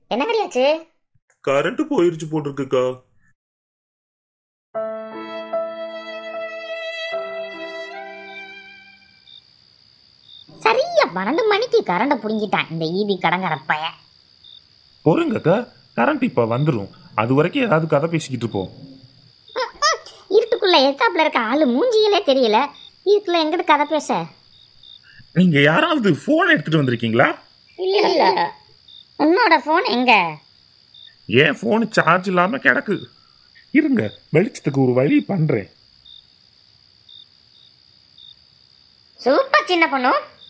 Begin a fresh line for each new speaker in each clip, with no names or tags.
என்ன கடியாச்சு
கரண்ட் போயிருச்சு போட்டிருக்குக்கா
சரியா பன்னெண்டு மணிக்கு கரண்ட புடுங்கிட்டான் இந்த ஈபி கடங்கற பையன்
பொறுங்கக்கா கரண்ட் இப்ப வந்துரும் அது வரைக்கும் ஏதாவது கதை பேசிக்கிட்டு இருப்போம்
இருட்டுக்குள்ள எத்தாப்புல இருக்க ஆளு மூஞ்சிகளே தெரியல இதுக்குள்ள எங்கிட்டு கதை பேச
நீங்க யாராவது போன் எடுத்துட்டு வந்திருக்கீங்களா
இல்ல இல்ல உன்னோட போன் எங்க
ஏன் போன் சார்ஜ் இல்லாம கிடக்கு இருங்க வெளிச்சத்துக்கு ஒரு வழி பண்றேன்
சூப்பர் சின்ன பொண்ணு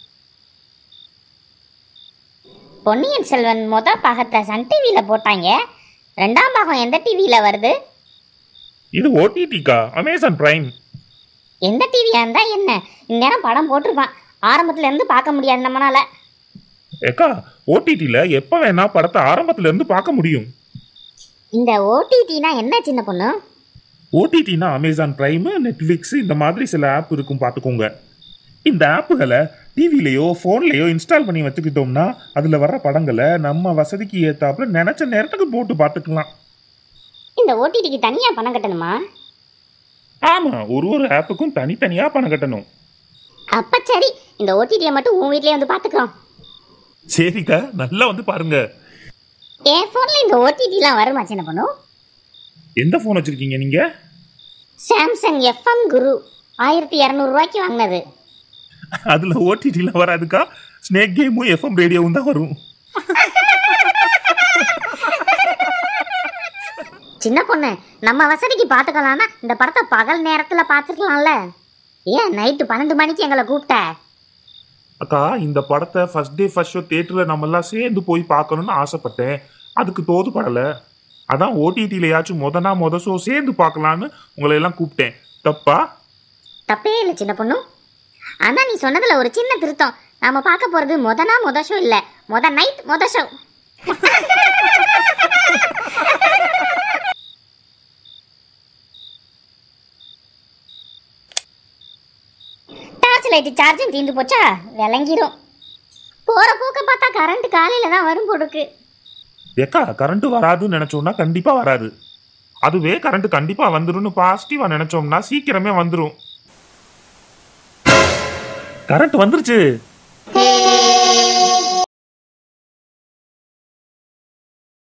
பொன்னியின் செல்வன் மொத பாகத்தை சன் டிவியில போட்டாங்க ரெண்டாம் பாகம் எந்த டிவியில வருது
இது ஓடிடிக்கா அமேசான் பிரைம்
எந்த டிவியா இருந்தா என்ன இந்நேரம் படம் போட்டிருப்பான் ஆரம்பத்துல இருந்து பார்க்க முடியாது நம்மளால
ஏக்கா ஓடிடில எப்ப வேணா படத்தை ஆரம்பத்துல இருந்து பார்க்க முடியும்
இந்த ஓடிடினா என்ன சின்ன பொண்ணு
ஓடிடினா அமேசான் பிரைம் நெட்ஃபிளிக்ஸ் இந்த மாதிரி சில ஆப் இருக்கும் பார்த்துக்கோங்க இந்த ஆப்புகளை டிவிலையோ ஃபோன்லேயோ இன்ஸ்டால் பண்ணி வச்சுக்கிட்டோம்னா அதில் வர்ற படங்களை நம்ம வசதிக்கு ஏற்றாப்புல நினச்ச நேரத்துக்கு போட்டு பார்த்துக்கலாம்
இந்த ஓடிடிக்கு தனியா பணம் கட்டணுமா
ஆமாம் ஒரு ஒரு ஆப்புக்கும் தனித்தனியாக பணம் கட்டணும்
அப்ப சரி இந்த ஓடிடியை மட்டும் உன் வீட்லயே வந்து பாத்துக்கிறோம்
சரிக்கா நல்லா வந்து பாருங்க
என் போன்ல இந்த ஓடிடிலாம் வருமா சின்ன பொண்ணு
எந்த ஃபோன் வச்சுருக்கீங்க நீங்கள்
சாம்சங் எஃப்எம் குரு ஆயிரத்தி இரநூறுவாய்க்கு வாங்கினது
அதில் ஓடிடியில் வராதுக்கா ஸ்னேக் கேமும் எஃப்எம் ரேடியோவும் தான் வரும்
சின்ன பொண்ணு நம்ம வசதிக்கு பார்த்துக்கலாம்னா இந்த படத்தை பகல் நேரத்துல பார்த்துக்கலாம்ல ஏன் நைட்டு பன்னெண்டு மணிக்கு எங்களை கூப்பிட்ட
அக்கா இந்த படத்தை ஃபர்ஸ்ட் டே ஃபர்ஸ்ட் ஷோ தேட்டரில் நம்மெல்லாம் சேர்ந்து போய் பார்க்கணும்னு ஆசைப்பட்டேன் அதுக்கு தோது படலை அதான் ஓடிடிலையாச்சும் மொதனா மொத ஷோ சேர்ந்து பார்க்கலான்னு உங்களை எல்லாம் கூப்பிட்டேன் தப்பா
தப்பே இல்லை சின்ன பொண்ணு ஆனா நீ சொன்னதுல ஒரு சின்ன திருத்தம் நாம பார்க்க போறது மொதனா மொத ஷோ இல்ல மொத நைட் மொத ஷோ டார்ச் லைட் சார்ஜும் தீர்ந்து போச்சா விளங்கிரும் போற போக்க பார்த்தா கரண்ட் காலையில தான் வரும் போடுக்கு
ஏக்கா கரண்ட் வராதுன்னு நினைச்சோம்னா கண்டிப்பா வராது அதுவே கரண்ட் கண்டிப்பா வந்துரும்னு பாசிட்டிவா நினைச்சோம்னா சீக்கிரமே வந்துரும் கரண்ட் வந்துருச்சு
ஹே